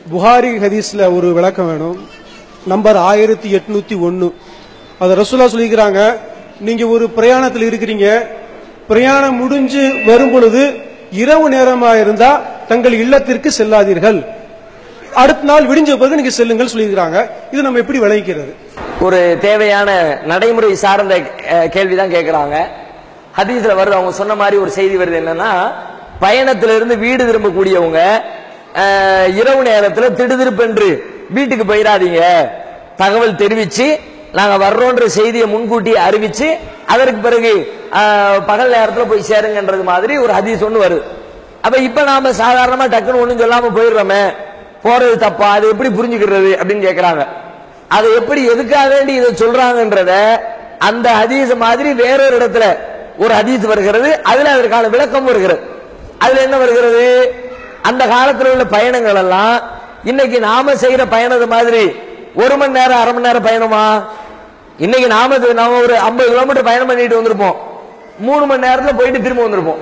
புகாரி ஹதீஸ்ல ஒரு விளக்கம் வேணும் நம்பர் ஆயிரத்தி எட்நூத்தி ஒன்னு அது ரசூலா சொல்லிக்கிறாங்க நீங்க ஒரு பிரயாணத்தில் இருக்கிறீங்க பிரயாணம் முடிஞ்சு வரும் பொழுது இரவு நேரமா இருந்தா தங்கள் இல்லத்திற்கு செல்லாதீர்கள் அடுத்த நாள் விடிஞ்ச பிறகு நீங்க செல்லுங்கள் சொல்லியிருக்கிறாங்க இது நம்ம எப்படி விளங்கிக்கிறது ஒரு தேவையான நடைமுறை சார்ந்த அஹ், கேள்விதான் கேட்கறாங்க ஹதீஸ்ல வருது அவங்க சொன்ன மாதிரி ஒரு செய்தி வருது என்னன்னா பயணத்திலிருந்து வீடு திரும்பக்கூடியவங்க அஹ், இரவு நேரத்துல திடுதிருப்பென்று வீட்டுக்கு போயிடாதீங்க தகவல் தெரிவிச்சு நாங்க வர்றோன்ற செய்தியை முன்கூட்டி அறிவிச்சு அதற்கு பிறகு அஹ், பகல் நேரத்துல போய் சேருங்கன்றது மாதிரி ஒரு ஹதீஸ் ஒண்ணு வருது அப்ப இப்ப நாம சாதாரணமா டக்குன்னு ஒண்ணும் சொல்லாம போயிடுறோமே போறது தப்பா அது எப்படி புரிஞ்சுக்கிறது அப்படின்னு கேக்குறாங்க அதை எப்படி எதுக்காக வேண்டி இதை சொல்றாங்கன்றத அந்த ஹதீஸ் மாதிரி வேறொரு இடத்துல ஒரு ஹதீஸ் வருகிறது அதுல அதற்கான விளக்கம் வருகிறது அதுல என்ன வருகிறது அந்த காலத்துல உள்ள பயணங்கள் எல்லாம் இன்னைக்கு நாம செய்யற பயணது மாதிரி ஒரு மணி நேரம் அரை மணி நேரம் பயணமா இன்னைக்கு நாம இது- நாம ஒரு ஐம்பது கிலோமீட்டர் பயணம் பண்ணிட்டு வந்திருப்போம் மூணு மணி நேரத்துல போயிட்டு திரும்ப வந்திருப்போம்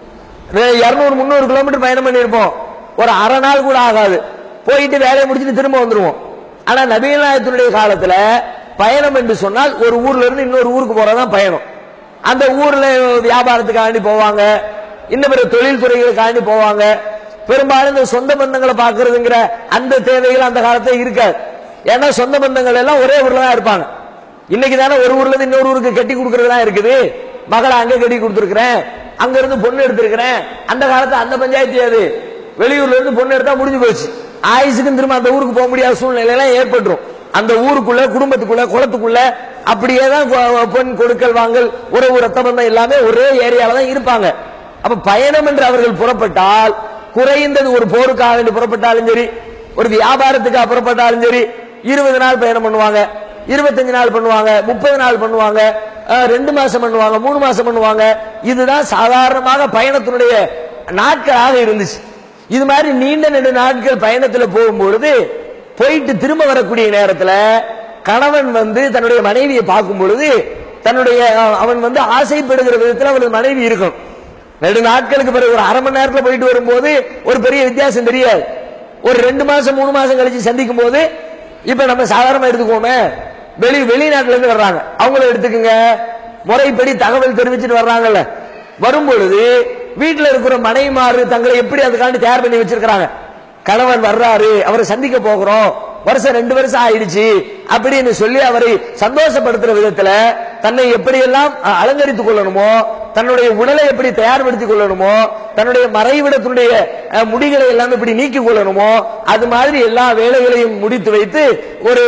இருநூறு முந்நூறு கிலோமீட்டர் பயணம் பண்ணியிருப்போம் ஒரு அரை நாள் கூட ஆகாது போயிட்டு வேலையை முடிச்சுட்டு திரும்ப வந்துருவோம் ஆனா நபிகள் நாயகத்தினுடைய காலத்துல பயணம் என்று சொன்னால் ஒரு ஊர்ல இருந்து இன்னொரு ஊருக்கு போறதுதான் பயணம் அந்த ஊர்ல வியாபாரத்துக்காண்டி போவாங்க இன்னும் பிற தொழில் துறைகளுக்காண்டி போவாங்க பெரும்பாலும் இந்த சொந்த பந்தங்களை பார்க்கறதுங்கிற அந்த தேவைகள் அந்த காலத்துல இருக்காது ஏன்னா சொந்த பந்தங்கள் எல்லாம் ஒரே ஊர்ல தான் இருப்பாங்க இன்னைக்கு தானே ஒரு ஊர்ல இருந்து இன்னொரு ஊருக்கு கட்டி கொடுக்கறதுலாம் இருக்குது மகளை அங்க கட்டி கொடுத்துருக்கிறேன் அங்க இருந்து பொண்ணு எடுத்திருக்கிறேன் அந்த காலத்துல அந்த பஞ்சாயத்து அது வெளியூர்ல இருந்து பொண்ணு எடுத்தா முடிஞ்சு போச்சு ஆயுசுக்கும் திரும்ப அந்த ஊருக்கு போக முடியாத சூழ்நிலை எல்லாம் ஏற்பட்டுரும் அந்த ஊருக்குள்ள குடும்பத்துக்குள்ள குளத்துக்குள்ள அப்படியே தான் கொ- பொன் கொடுக்கல் வாங்கல் உறவு ரத்த பந்தம் எல்லாமே ஒரே ஏரியால தான் இருப்பாங்க அப்ப பயணம் என்று அவர்கள் புறப்பட்டால் குறைந்தது ஒரு போருக்காக வேண்டி புறப்பட்டாலும் சரி ஒரு வியாபாரத்துக்காக புறப்பட்டாலும் சரி இருபது நாள் பயணம் பண்ணுவாங்க இருபத்தஞ்சு நாள் பண்ணுவாங்க முப்பது நாள் பண்ணுவாங்க அஹ், ரெண்டு மாசம் பண்ணுவாங்க மூணு மாசம் பண்ணுவாங்க இதுதான் சாதாரணமாக பயணத்தினுடைய நாட்களாக இருந்துச்சு இது மாதிரி நீண்ட நெடு நாட்கள் பயணத்துல போகும்பொழுது போயிட்டு திரும்ப வரக்கூடிய நேரத்துல கணவன் வந்து தன்னுடைய மனைவியை பார்க்கும் பொழுது தன்னுடைய அஹ், அவன் வந்து ஆசைப்படுகிற விதத்தில் அவனது மனைவி இருக்கும் ரெண்டு நாட்களுக்கு பிறகு ஒரு அரை மணி நேரத்துல போயிட்டு வரும்போது ஒரு பெரிய வித்தியாசம் தெரியாது ஒரு ரெண்டு மாசம் மூணு மாசம் கழிச்சு சந்திக்கும் போது இப்ப நம்ம சாதாரணமா எடுத்துக்கோமே வெளி வெளிநாட்டுல இருந்து வர்றாங்க அவங்கள எடுத்துக்கங்க முறைப்படி தகவல் தெரிவிச்சுட்டு வர்றாங்கல்ல வரும்பொழுது வீட்டுல இருக்கிற மனைவிமாறு தங்களை எப்படி அதுக்காண்டி தயார் பண்ணி வச்சிருக்கிறாங்க கணவன் வர்றாரு அவரை சந்திக்க போகிறோம் வருஷம் ரெண்டு வருஷம் ஆயிடுச்சு அப்படின்னு சொல்லி அவரை சந்தோஷப்படுத்துற விதத்துல தன்னை எப்படியெல்லாம் அஹ், அலங்கரித்துக் கொள்ளணுமோ தன்னுடைய உடலை எப்படி தயார்படுத்திக் கொள்ளணுமோ தன்னுடைய மறைவிடத்தினுடைய அஹ், முடிகளை எல்லாம் எப்படி நீக்கிக் கொள்ளணுமோ அது மாதிரி எல்லா வேலைகளையும் முடித்து வைத்து ஒரு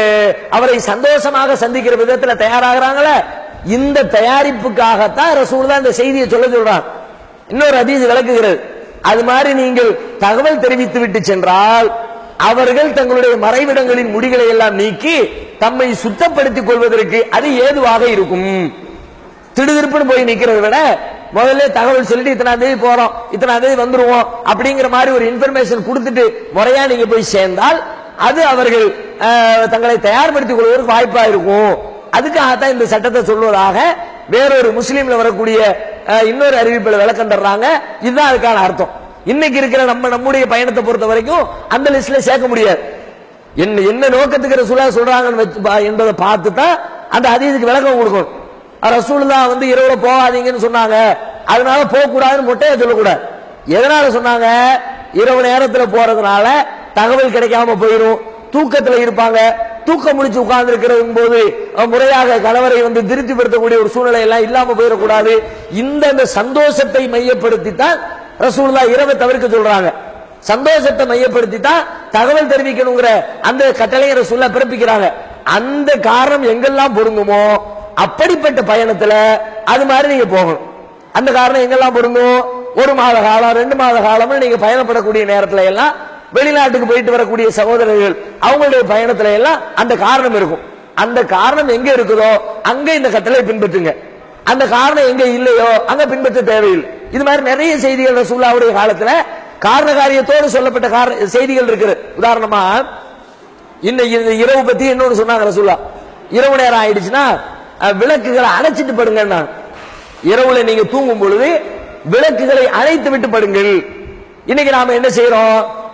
அவரை சந்தோஷமாக சந்திக்கிற விதத்துல தயாராகிறாங்கள இந்த தயாரிப்புக்காகத்தான் ரசூல் தான் இந்த செய்தியை சொல்ல சொல்றான் இன்னொரு அதீது விளக்குகிறது அது மாதிரி நீங்கள் தகவல் தெரிவித்து விட்டு சென்றால் அவர்கள் தங்களுடைய மறைவிடங்களின் முடிகளை எல்லாம் நீக்கி தம்மை சுத்தப்படுத்திக் கொள்வதற்கு அது ஏதுவாக இருக்கும் திடுதிருப்புன்னு போய் நிக்கிறதை விட முதல்ல தகவல் சொல்லிட்டு இத்தனாம் தேதி போறோம் இத்தனாம் தேதி வந்துருவோம் அப்படிங்கிற மாதிரி ஒரு இன்ஃபர்மேஷன் கொடுத்துட்டு முறையா நீங்க போய் சேர்ந்தால் அது அவர்கள் அஹ், தங்களை தயார்படுத்திக் கொள்வதற்கு வாய்ப்பா இருக்கும் அதுக்காகத்தான் இந்த சட்டத்தை சொல்வதாக வேறொரு முஸ்லீம்ல வரக்கூடிய அஹ், இன்னொரு அறிவிப்பில் விளக்கம் தர்றாங்க இதுதான் அதுக்கான அர்த்தம் இன்னைக்கு இருக்கிற நம்ம நம்முடைய பயணத்தை பொறுத்த வரைக்கும் அந்த லிஸ்ட்ல சேர்க்க முடியாது என்ன என்ன நோக்கத்துக்கு ரசூலா சொல்றாங்கன்னு வச்சு பா- என்பதை பார்த்து தான் அந்த ஹதீஸுக்கு விளக்கம் கொடுக்கணும் ரசூலுல்லா வந்து இரவுல போகாதீங்கன்னு சொன்னாங்க அதனால போக கூடாதுன்னு மொட்டையா சொல்லக்கூடாது எதனால சொன்னாங்க இரவு நேரத்துல போறதுனால தகவல் கிடைக்காம போயிடும் தூக்கத்துல இருப்பாங்க தூக்கம் முடிச்சு உட்கார்ந்து இருக்கிற போது அஹ், முறையாக கணவரை வந்து திருப்திப்படுத்தக்கூடிய ஒரு சூழ்நிலை எல்லாம் இல்லாம போயிடக்கூடாது இந்த அந்த சந்தோஷத்தை மையப்படுத்தி தான் ரசூலுல்லா இரவை தவிர்க்க சொல்றாங்க சந்தோஷத்தை மையப்படுத்தி தான் தகவல் தெரிவிக்கணுங்கிற அந்த கட்டளையை ரசூல்லா பிறப்பிக்கிறாங்க அந்த காரணம் எங்கெல்லாம் பொருந்துமோ அப்படிப்பட்ட பயணத்துல அது மாதிரி நீங்க போகணும் அந்த காரணம் எங்கெல்லாம் பொருந்தும் ஒரு மாத காலம் ரெண்டு மாத காலம் நீங்க பயணப்படக்கூடிய நேரத்துல எல்லாம் வெளிநாட்டுக்கு போயிட்டு வரக்கூடிய சகோதரர்கள் அவங்களுடைய பயணத்துல எல்லாம் அந்த காரணம் இருக்கும் அந்த காரணம் எங்க இருக்குதோ அங்க இந்த கட்டளை பின்பற்றுங்க அந்த காரணம் எங்க இல்லையோ அங்க பின்பற்ற தேவையில்லை இது மாதிரி நிறைய செய்திகள் ரசூல்லாவுடைய காலத்துல காரண காரியத்தோடு சொல்லப்பட்ட கார- செய்திகள் இருக்குது உதாரணமா இன்னைக்கு இந்த இரவு பத்தி இன்னொன்னு சொன்னாங்க ரசூல்லா இரவு நேரம் ஆயிடுச்சுன்னா அஹ், விளக்குகளை அணைச்சிட்டு படுங்க இரவுல நீங்க தூங்கும் பொழுது விளக்குகளை அணைத்து விட்டு படுங்கள் இன்னைக்கு நாம என்ன செய்யறோம்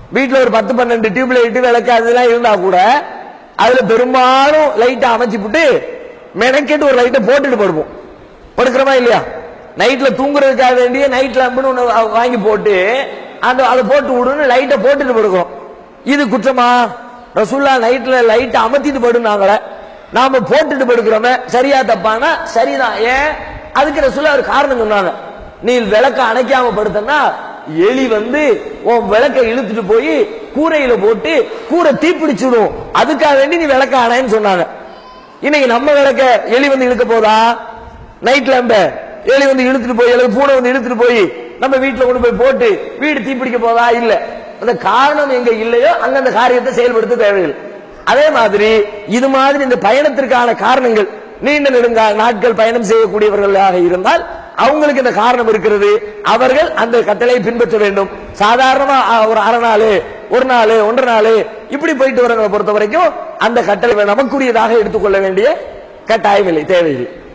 வீட்டுல ஒரு பத்து பன்னெண்டு டியூப் லைட் விளக்கு அதெல்லாம் இருந்தா கூட அதுல பெரும்பாலும் லைட்டை அமைச்சு விட்டு மெனக்கெட்டு ஒரு லைட்டை போட்டுட்டு படுப்போம் படுக்கிறோமா இல்லையா நைட்ல தூங்குறதுக்காக வேண்டிய நைட் லேம்புன்னு ஒண்ணு வா- வாங்கி போட்டு அந்த அதை போட்டு விடுன்னு லைட்டை போட்டுட்டு படுக்கிறோம் இது குற்றமா ரசூல்லா நைட்ல லைட் அமர்த்திட்டு படுனாங்களே நாம போட்டுட்டு படுக்கிறோமே சரியா தப்பானா சரிதான் ஏன் அதுக்கு ரசூல்லா ஒரு காரணம் சொன்னாங்க நீ விளக்க அணைக்காம படுத்தனா எலி வந்து உன் விளக்க இழுத்துட்டு போய் கூரையில போட்டு கூரை தீப்பிடிச்சிடும் அதுக்காக வேண்டி நீ விளக்க அணைன்னு சொன்னாங்க இன்னைக்கு நம்ம விளக்க எலி வந்து இழுக்க போதா நைட் லேம்ப எலி வந்து இழுத்துட்டு போய் அல்லது பூனை வந்து இழுத்துட்டு போய் நம்ம வீட்டுல கொண்டு போய் போட்டு வீடு தீப்பிடிக்க போதா இல்ல அந்த காரணம் எங்க இல்லையோ அங்க அந்த காரியத்தை செயல்படுத்த தேவையில்லை அதே மாதிரி இது மாதிரி இந்த பயணத்திற்கான காரணங்கள் நீண்ட நெடுங்கா நாட்கள் பயணம் செய்யக்கூடியவர்களாக இருந்தால் அவங்களுக்கு இந்த காரணம் இருக்கிறது அவர்கள் அந்த கட்டளையை பின்பற்ற வேண்டும் சாதாரணமா அ, ஒரு அரை நாள் ஒரு நாள் ஒன்றரை நாள் இப்படி போயிட்டு வரவங்களை பொறுத்த வரைக்கும் அந்த கட்டளை நமக்குரியதாக எடுத்துக்கொள்ள வேண்டிய கட்டாயம் இல்லை தேவையில்லை